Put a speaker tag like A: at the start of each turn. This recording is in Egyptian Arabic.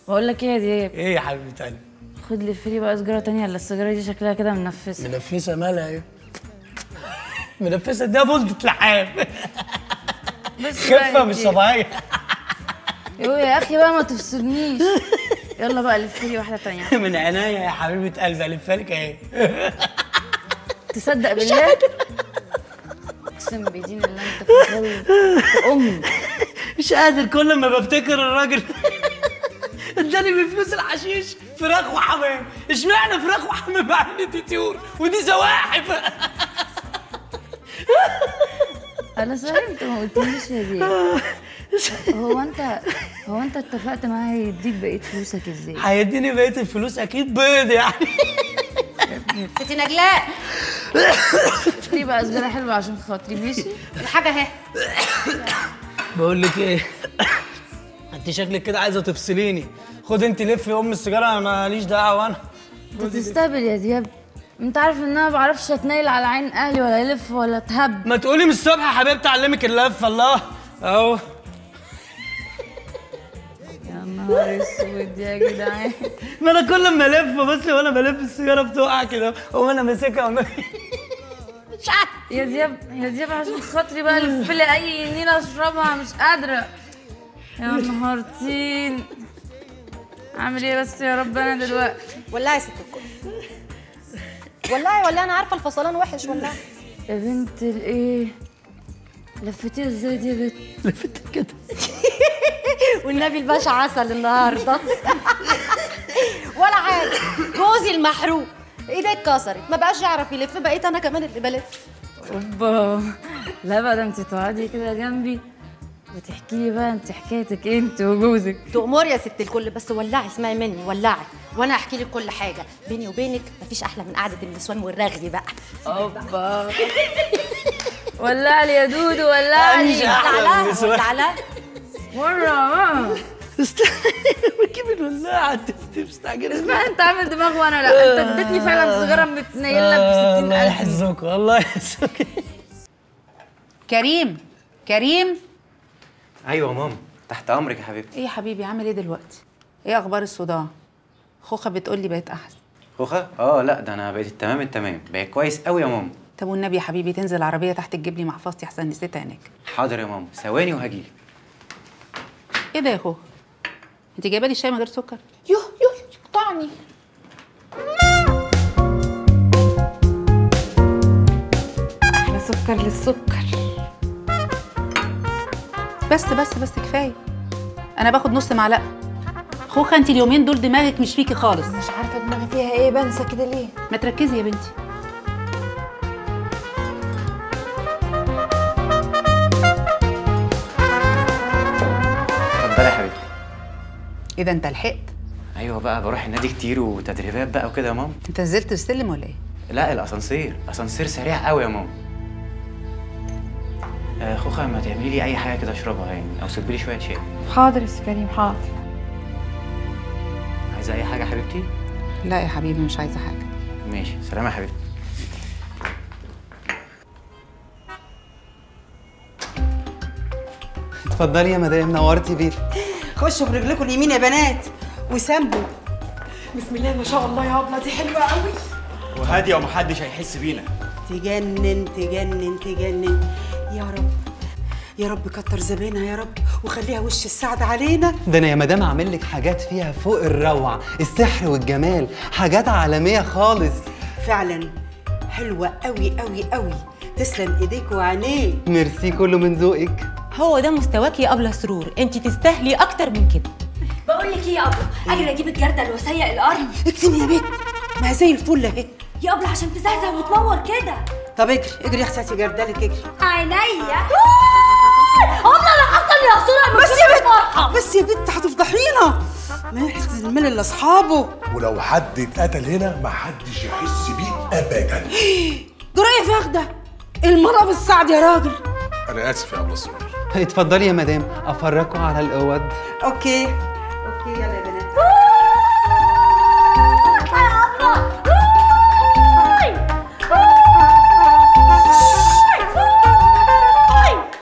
A: بقول لك ايه يا دياب
B: ايه يا حبيبه قلبي
A: خد لي فري بقى سجاره تانية ولا السجاره دي شكلها كده منفسه
B: منفسه مالها ايه منفسه ده بلدة لحام
A: بس بقى
B: خفه
A: يا
B: مش
A: دياب.
B: طبيعيه
A: يوه يا اخي بقى ما تفصلنيش يلا بقى لف لي واحده تانية
B: من عناية يا حبيبه قلبي الفها لك اهي
A: تصدق بالله اقسم بدين الله انت فاضل امي
B: مش قادر كل ما بفتكر الراجل اداني من فلوس الحشيش فراخ وحمام اشمعنى فراخ وحمام مع ان دي طيور ودي زواحف
A: انا صحيح انت ما قلتليش يا دياب هو انت هو انت اتفقت معاه يديك بقيه فلوسك ازاي
B: هيديني بقيه الفلوس اكيد بيض يعني
C: ستي نجلاء
A: دي بقى سجاره حلوه عشان خاطري ماشي
C: الحاجه اهي
B: بقول لك ايه انت شكلك كده عايزه تفصليني خد انت لف يا ام السيجاره انا ماليش دعوه انا
A: انت تستهبل يا دياب انت عارف ان انا ما بعرفش اتنيل على عين اهلي ولا الف ولا اتهب
B: ما تقولي من الصبح يا حبيبتي اعلمك اللف الله اهو
A: يا نهار اسود يا جدعان
B: ما انا كل ما الف بس وانا بلف السيجاره بتقع كده وانا ماسكها وما-
A: مش عارف يا دياب يا دياب عشان خاطري بقى لف لي اي نيله اشربها مش قادره يا نهار طين اعمل ايه بس يا رب انا دلوقتي
C: ولعي يا ست الكل ولعي ولا انا عارفه الفصلان وحش ولعي
A: يا بنت الايه لفتيها ازاي دي يا بنت
B: لفت كده
C: والنبي الباشا عسل النهارده ولا حاجه جوزي المحروق ايديه اتكسرت ما بقاش يعرف يلف بقيت انا كمان اللي بلف
A: اوبا لا بقى ده انت تقعدي كده جنبي وتحكي لي بقى انت حكايتك إيه انت وجوزك
C: تأمر يا ست الكل بس ولعي اسمعي مني ولعي وانا احكي لك كل حاجه بيني وبينك مفيش احلى من قعده النسوان والرغي بقى
A: اوبا ولع لي يا دودو ولع
B: مش
A: لي
B: أحلى من
C: تعالى
B: النسوان.
C: تعالى
A: مره آه.
B: بجيب الولاعه انت مستعجله
A: بقى انت عامل دماغ وانا لا انت اديتني فعلا سيجاره متنيله ب 60
B: الله
A: الف
B: يحزك والله يحزك
D: كريم كريم
E: ايوه ماما تحت امرك يا حبيبتي
D: ايه يا حبيبي عامل ايه دلوقتي ايه اخبار الصداع خوخه بتقول لي بقت احسن
E: خوخه اه لا ده انا بقيت التمام التمام بقيت كويس قوي يا ماما
D: طب والنبي يا حبيبي تنزل العربيه تحت تجيب لي محفظتي احسن نسيتها هناك
E: حاضر يا ماما ثواني وهجيلك
D: ايه ده يا خوخه انت جايبه لي الشاي من غير سكر يوه يوه يقطعني احلى سكر للسكر بس بس بس كفايه انا باخد نص معلقه خوخه انت اليومين دول دماغك مش فيكي خالص
A: مش عارفه دماغي فيها ايه بنسى كده ليه
D: ما تركزي يا بنتي
E: اتفضلي يا حبيبتي
D: ايه ده انت لحقت
E: ايوه بقى بروح النادي كتير وتدريبات بقى وكده يا ماما
D: انت نزلت السلم ولا ايه
E: لا الاسانسير اسانسير سريع قوي يا ماما آه خوخه ما تعملي لي اي حاجه كده اشربها يعني او سيبي لي شويه شاي
A: حاضر يا كريم حاضر
E: عايزه اي حاجه يا حبيبتي
D: لا يا حبيبي مش عايزه حاجه
E: ماشي سلام يا حبيبتي
F: اتفضلي يا مدام نورتي بيتي
G: خشوا برجلكم اليمين يا بنات وسامبوا بسم الله ما شاء الله يا ابله دي حلوه قوي
H: وهاديه ومحدش هيحس بينا
G: تجنن تجنن تجنن يا رب يا رب كتر زبانها يا رب وخليها وش السعد علينا
F: ده انا يا مدام عامل لك حاجات فيها فوق الروعه السحر والجمال حاجات عالميه خالص
G: فعلا حلوه قوي قوي قوي تسلم ايديك وعينيك
F: ميرسي كله من ذوقك
I: هو ده مستواك يا ابله سرور انت تستاهلي اكتر من كده
J: بقول لك ايه يا ابله اجري اجيب الجردل واسيق الارض
G: اكتمي يا بنت ما هي زي الفل اهي
J: يا ابله عشان تزهزه وتنور كده
G: طب اجري اجري يا اختي جردلك اجري
J: عينيا ابله اللي حصل يا سرور
G: بس يا بنت بس يا بنت هتفضحينا ما يحسن الملل لاصحابه
K: ولو حد اتقتل هنا ما حدش يحس بيه ابدا
G: جرايه فاخده المرأة بالسعد يا راجل
K: انا اسف يا ابو سرور
F: اتفضلي يا مدام افرجكوا على الاوض
G: اوكي اوكي يلا يا بنات